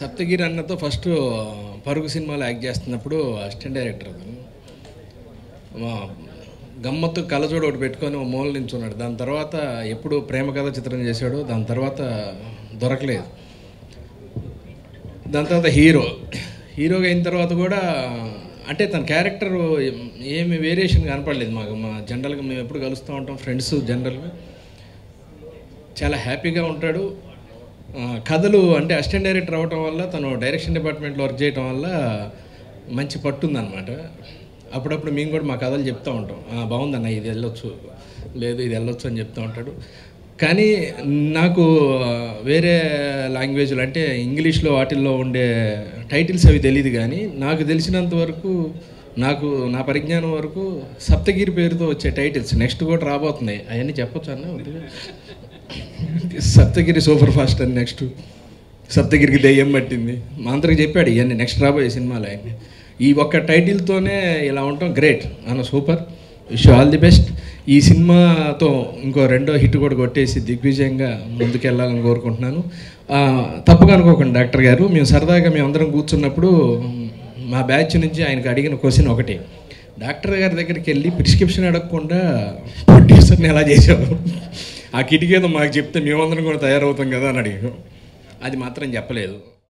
సప్తగిరి అన్నతో ఫస్ట్ పరుగు సినిమాలో యాక్ట్ చేస్తున్నప్పుడు అసిస్టెంట్ డైరెక్టర్ అతను మా గమ్మత్తు కళ్ళజోడు ఒకటి పెట్టుకొని ఓ మూల నించున్నాడు దాని తర్వాత ఎప్పుడు ప్రేమ కథ చిత్రం చేశాడు దాని తర్వాత దొరకలేదు దాని తర్వాత హీరో హీరోగా అయిన తర్వాత కూడా అంటే తన క్యారెక్టర్ ఏమి వేరియేషన్ కనపడలేదు మాకు మా జనరల్గా మేము ఎప్పుడు కలుస్తూ ఉంటాం ఫ్రెండ్స్ జనరల్గా చాలా హ్యాపీగా ఉంటాడు ఆ, కథలు అంటే అసిస్టెంట్ డైరెక్టర్ అవ్వటం వల్ల తను డైరెక్షన్ డిపార్ట్మెంట్లో వర్క్ చేయటం వల్ల మంచి పట్టుందన్నమాట అప్పుడప్పుడు మేము కూడా మా కథలు చెప్తూ ఉంటాం "ఆ, బాగుందన్న ఇది వెళ్ళొచ్చు లేదు ఇది వెళ్ళొచ్చు అని చెప్తూ ఉంటాడు కానీ నాకు ఆ, వేరే లాంగ్వేజ్లు అంటే ఇంగ్లీష్లో వాటిల్లో ఉండే టైటిల్స్ అవి తెలియదు కానీ నాకు తెలిసినంత వరకు నాకు నా పరిజ్ఞానం వరకు సప్తగిరి పేరుతో వచ్చే టైటిల్స్ నెక్స్ట్ కూడా రాబోతున్నాయి అవన్నీ చెప్పొచ్చు అన్న కొద్దిగా? సప్తగిరి సూపర్ ఫాస్ట్ అని నెక్స్ట్ సప్తగిరికి దెయ్యం పట్టింది మా అందరికి చెప్పాడు ఇవన్నీ నెక్స్ట్ రాబోయే సినిమాలు ఆయన్ని ఈ ఒక్క టైటిల్తోనే ఇలా ఉండటం గ్రేట్ అన్న super wish all the best ఈ సినిమాతో ఇంకో రెండో హిట్ కూడా కొట్టేసి దిగ్విజయంగా ముందుకెళ్ళాలని కోరుకుంటున్నాను ఆ, తప్పుగా అనుకోకండి డాక్టర్ గారు మేము సరదాగా మేము అందరం కూర్చున్నప్పుడు మా బ్యాచ్ నుంచి ఆయనకు అడిగిన క్వశ్చన్ ఒకటి డాక్టర్ గారి దగ్గరికి వెళ్ళి ప్రిస్క్రిప్షన్ అడగకుండా ప్రొడ్యూసర్ని ఎలా చేసావు ఆ కిటికీ ఏదో మాకు చెప్తే మేమందరం కూడా తయారవుతాం కదా అని అడిగాను అది మాత్రం చెప్పలేదు